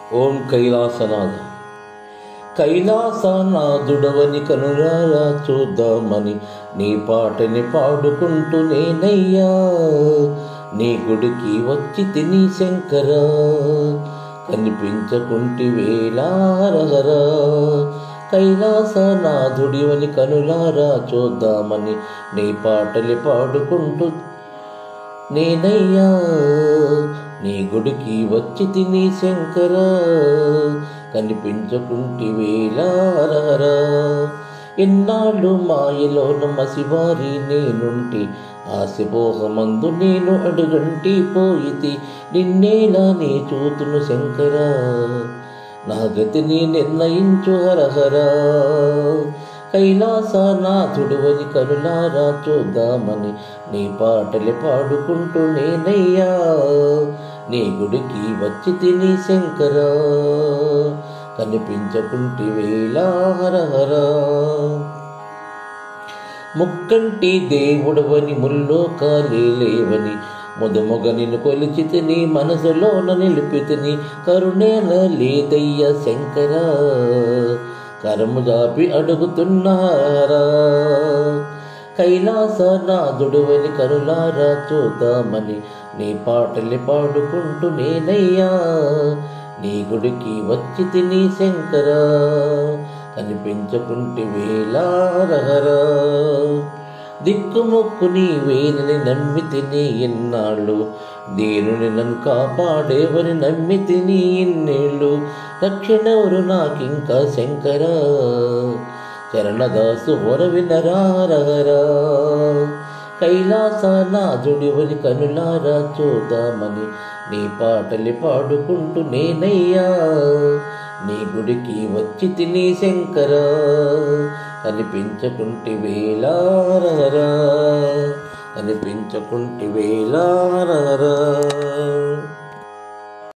ఓం కైలాసనాథ కైలాసనాథుడవని కనురారా చూద్దామని నీ పాటని పాడుకుంటూ నేనయ్యా నీ గుడికి వచ్చి తిని శంకర కనిపించకుంటి వేలారహరా కైలాసనాథుడివని కనులారా చూద్దామని నీ పాటలు పాడుకుంటూ నేనయ్యా నీ గుడికి వచ్చి తిని శంకర కనిపించకుంటి వేలారహరా ఎన్నాళ్ళు మాయలోన మసివారి నేనుంటి ఆశపోహమందు నేను అడుగంటి పోయితి నిన్నేలా నీ చూతును శంకర నా గతిని నిర్ణయించు హరహరా కైలాసనాథుడువని కరులారా చూద్దామని నీ పాటలు పాడుకుంటూ నేనయ్యా నీ గుడికి వచ్చి తిని శంకర కనిపించకుంటి వేలాహరహరా ముక్కంటి దేవుడవని ముల్లోకాలే లేవని ముదుముగ నిన్ను కొలిచితిని మనసులోన నిలిపితిని కరుణేల లేదయ్య శంకర కరము జాపి అడుగుతున్నారా కైలాసనాథుడువని కరులారా చూద్దామని నీ పాటలు పాడుకుంటూ నేనయ్యా నీ గుడికి వచ్చి తిని శంకర కనిపించకుంటి వేలారహరా దిక్కుమొక్కు నీ వేనని నమ్మి తిని ఎన్నాళ్ళు దేనుని నన్ను కాపాడేవని నమ్మి తిని ఇన్నేళ్ళు రక్షణెవరు నాకింకా శంకర చరణదాసు వరవినరారహరా కైలాసనాథుడివని కనులారా చూద్దామని నీ పాటలు పాడుకుంటూ నేనయ్యా నీ గుడికి వచ్చి తిని శంకర కనిపించకుంటి వేలారరా కనిపించకుంటి వేలారరా